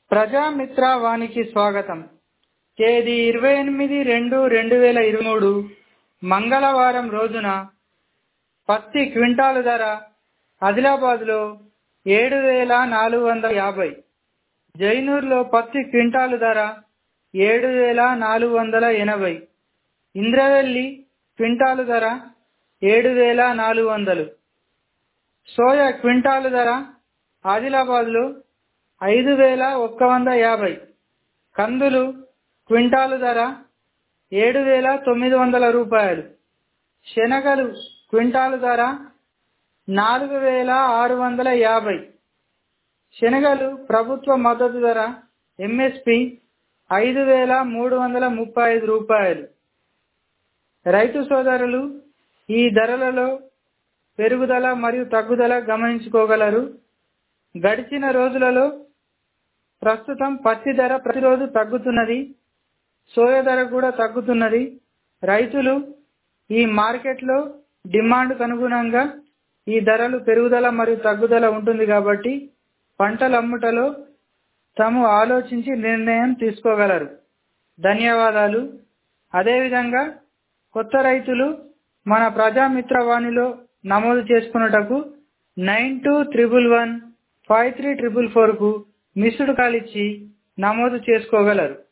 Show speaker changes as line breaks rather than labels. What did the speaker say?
ప్రజామిత్ర వానికి స్వాగతం తేదీ ఇరవై ఎనిమిది రెండు రెండు వేల ఇరవై మూడు మంగళవారం రోజున పత్తి క్వింటాలు ధర ఆదిలాబాద్లో ఏడు వేల నాలుగు వందల యాభై జైనూర్లో పత్తి క్వింటాలు ధర ఏడు వేల నాలుగు వందల ఎనభై ఇంద్రవెల్లి క్వింటాలు ధర ఏడు వేల నాలుగు వందలు సోయా క్వింటాలు ధర ఆదిలాబాద్లో ఐదు వేల ఒక్క వంద యాభై కందులు క్వింటాలు ధర ఏడు వేల తొమ్మిది వందల రూపాయలు శనగలు క్వింటాలు ధర నాలుగు వేల ఆరు వందల యాభై శనగలు ప్రభుత్వ మద్దతు ధర ఎంఎస్పి ఐదు వేల మూడు వందల ముప్పై ఐదు రూపాయలు రైతు సోదరులు ఈ ధరలలో పెరుగుదల మరియు తగ్గుదల గమనించుకోగలరు గడిచిన రోజులలో ప్రస్తుతం పత్తి ధర ప్రతిరోజు తగ్గుతున్నది సోయా ధర కూడా తగ్గుతున్నది రైతులు ఈ మార్కెట్లో డిమాండ్కు అనుగుణంగా ఈ ధరలు పెరుగుదల మరియు తగ్గుదల ఉంటుంది కాబట్టి పంటలు అమ్ముటలో తాము ఆలోచించి నిర్ణయం తీసుకోగలరు ధన్యవాదాలు అదేవిధంగా కొత్త రైతులు మన ప్రజామిత్ర వాణిలో నమోదు చేసుకున్నటకు nine two triple one five three triple ఫోర్కు మిస్డ్ కాల్ ఇచ్చి నమోదు చేసుకోగలరు